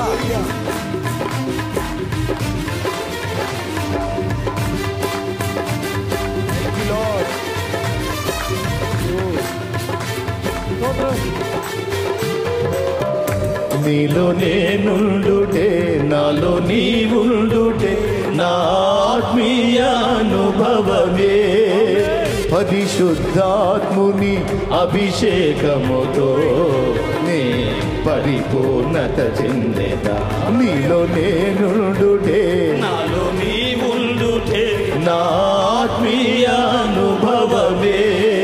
Thank you, Lord. నీలో నేనుండుటే నాలో నీవుండుటే నా ఆత్మీయ అనుభవమే పరిశుద్ధాత్ముని అభిషేకముతో నే పరిపూర్ణత చెందేదా నీలో నేనుండుటే నాలో నీవుండుటే నా ఆత్మీయ అనుభవమే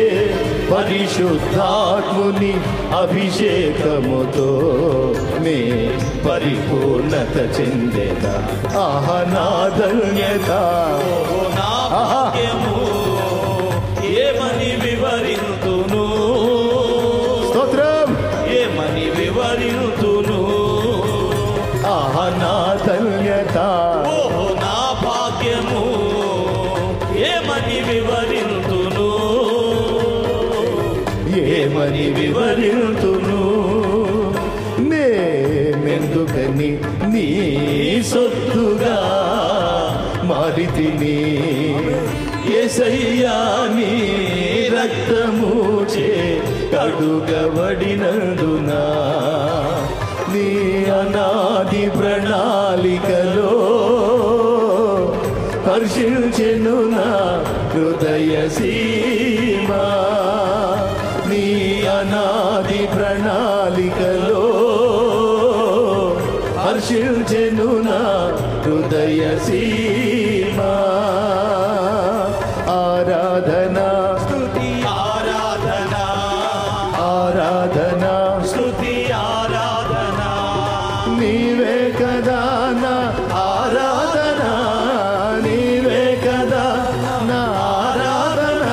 పరిశుద్ధాత్ముని అభిషేకముతో నే పరిపూర్ణత చెందేద ఆహనాధన్యత ఏమని వివరింతును స్తోత్రం ఏమని వివరింతును ఆహనాధన్యత ఓహో నా భాగ్యము ఏమని వివరింతును ఏమని వివరింతును నేనెందుకని నీ సొత్తుగా మారితిని ఏసయ్యా నీ రక్తము చే కడుగబడినందునా నీ అనాది ప్రణాళికలో హర్షించెను నా హృదయ సీమా నీ అనాది ప్రణాళికలో హర్షించెను నా హృదయ సీమా ఆరాధన స్తుతి ఆరాధన ఆరాధన స్తుతి ఆరాధన నీవే కదా నా ఆరాధన నీవే కదా నా ఆరాధన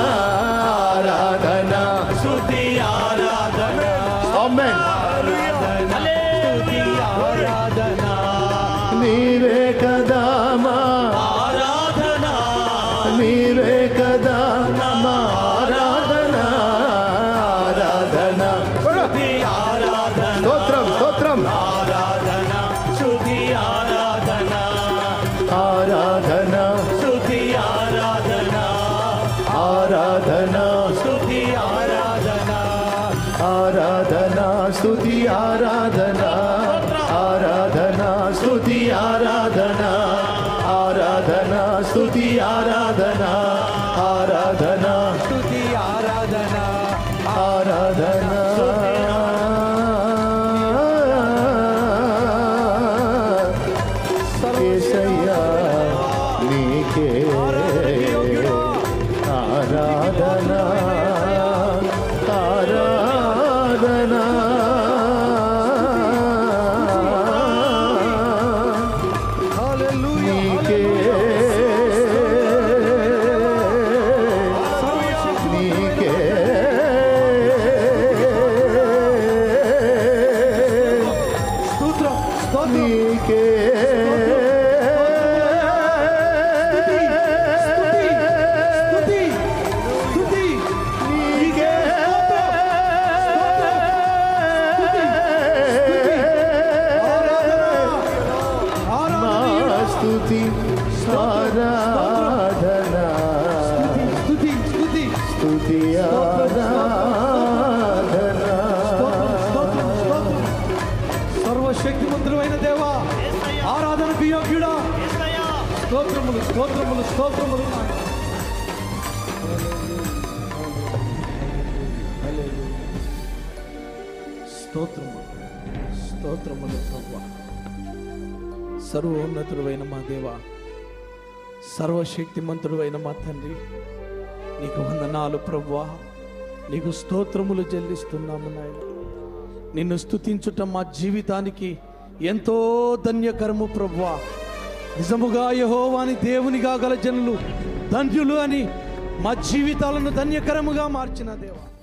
ఆరాధన స్తుతి ఆరాధన ఆమేన్ స్తుతి ఆరాధన నీవే కదా మా ఆరాధన నీవే కదా మా ఆరాధన ఆరాధన స్తుతి ఆరాధన స్తోత్రం స్తోత్రం ఆరాధన స్తుతి ఆరాధన ఆరాధన స్తుతి ఆరాధన ఆరాధన స్తుతి ఆరాధన ఆరాధన స్తుతి ఆరాధన ఆరాధన స్తుతి ఆరాధన ఆరాధన స్తుతి ఆరాధన ఆరాధన స్తుతి ఆరాధన ఆరాధన యేసయ్యా నీకే ఆరాధన ఆరాధన హల్లెలూయా నీకే నీకే స్తోత్రం స్తోత్రం నీకే స్తుతి స్తుతి నీకే ఆరాధన స్తుతి ఆరాధన స్తుతి స్తుతి స్తుతి ఆరాధన స్తోత్రం స్తోత్రం సర్వశక్తిమంతుడైన దేవా ఆరాధనకు యోగ్యుడా స్తోత్రములు స్తోత్రములు స్తోత్రములు స్తోత్రములు స్తోత్రములు ప్రభా సర్వోన్నతుడైన మా దేవా సర్వశక్తిమంతుడైన మా తండ్రి నీకు వందనాలు ప్రభువా నీకు స్తోత్రములు చెల్లిస్తున్నాము నాయన నిన్ను స్తుతించుట మా జీవితానికి ఎంతో ధన్యకరము ప్రభువా నిజముగా యహోవాని దేవునిగా గల జనులు ధన్యులు అని మా జీవితాలను ధన్యకరముగా మార్చిన దేవా